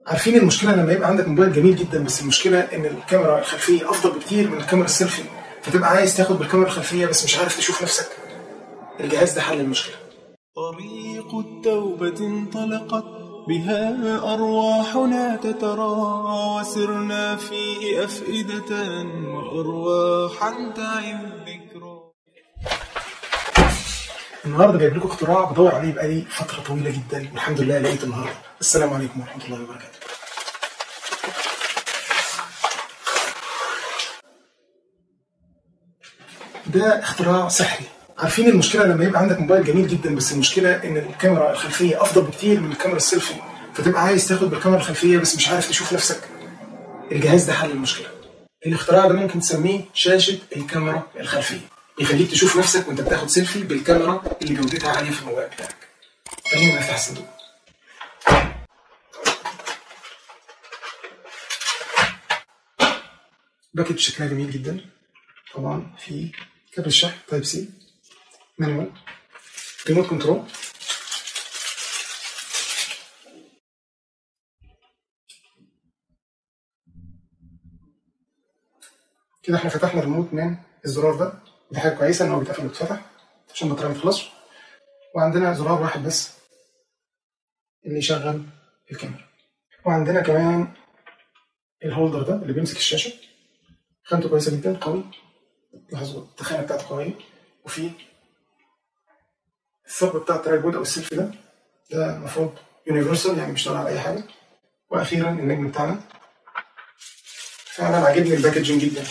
عارفين المشكله لما يبقى عندك موبايل جميل جدا بس المشكله ان الكاميرا الخلفيه افضل بكتير من الكاميرا السيلفي فتبقى عايز تاخد بالكاميرا الخلفيه بس مش عارف تشوف نفسك الجهاز ده حل المشكله طريق التوبة انطلقت بها أرواحنا تترى وسرنا فيه أفئدة وأرواحا تعي الذكرى النهارده جايب لكم اختراع بدور عليه بقالي فتره طويله جدا والحمد لله لقيته النهارده السلام عليكم ورحمه الله وبركاته ده اختراع سحري عارفين المشكله لما يبقى عندك موبايل جميل جدا بس المشكله ان الكاميرا الخلفيه افضل بكتير من الكاميرا السيلفي فتبقى عايز تاخد بالكاميرا الخلفيه بس مش عارف تشوف نفسك الجهاز ده حل المشكله الاختراع ده ممكن تسميه شاشه الكاميرا الخلفيه يخليك تشوف نفسك وانت بتاخد سيلفي بالكاميرا اللي جودتها عاليه في الموبايل بتاعك خلينا نفتح الصندوق باكج شكلها جميل جدا طبعا في كابل الشحن تايب سي مانوال ريموت كنترول كده احنا فتحنا الريموت من الزرار ده دي حاجه كويسه ان هو بيتقفل ويتفتح عشان البطاريه ما تخلصش وعندنا زرار واحد بس اللي يشغل الكاميرا وعندنا كمان الهولدر ده اللي بيمسك الشاشه خامته كويسه جدا قوي لاحظوا التخانه بتاعته قويه وفي الثقب بتاع الترايبود او السيلفي ده ده المفروض يونيفرسال يعني بيشتغل على اي حاجه واخيرا النجم بتاعنا فعلا عاجبني الباكجنج جدا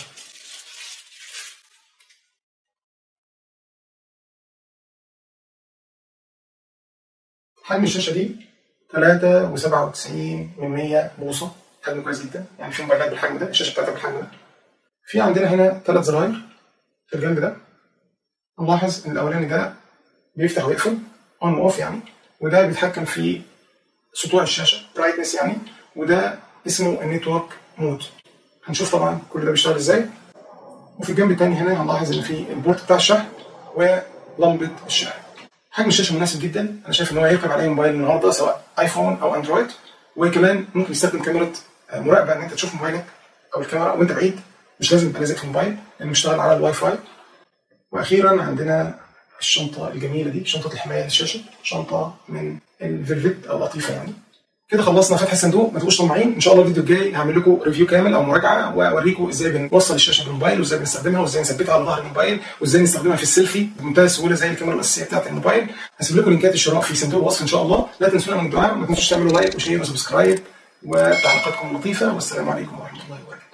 حجم الشاشه دي 3.97 من 100 بوصه حجم كويس جدا يعني في موبايلات بالحجم ده الشاشه بتاعتها بالحجم ده في عندنا هنا ثلاث زراير في الجنب ده نلاحظ ان الاولاني ده بيفتح ويقفل اون واوف يعني وده بيتحكم في سطوع الشاشه برايتنس يعني وده اسمه النتورك مود هنشوف طبعا كل ده بيشتغل ازاي وفي الجنب الثاني هنا هنلاحظ ان في البورت بتاع الشحن ولمبه الشحن حجم الشاشه مناسب جدا انا شايف ان هو يركب على اي موبايل النهارده سواء ايفون او اندرويد وكمان ممكن يستخدم كاميرا مراقبه ان انت تشوف موبايلك او الكاميرا وانت بعيد مش لازم تبقى لازق في الموبايل لانه بيشتغل على الواي فاي واخيرا عندنا الشنطه الجميله دي شنطه الحمايه للشاشه شنطه من الفيلفت او لطيفه يعني كده خلصنا فتح الصندوق ما تبقوش طماعين ان شاء الله الفيديو الجاي هعمل لكم ريفيو كامل او مراجعه واوريكم ازاي بنوصل الشاشه بالموبايل وازاي بنستخدمها وازاي نثبتها على ظهر الموبايل وازاي نستخدمها في السيلفي بمنتهى السهوله زي الكاميرا الاساسيه بتاعت الموبايل هسيب لكم لينكات الشراء في صندوق الوصف ان شاء الله لا تنسونا من الدعاء ما تنسوش تعملوا لايك وشير وسبسكرايب وتعليقاتكم لطيفه والسلام عليكم ورحمه الله وبركاته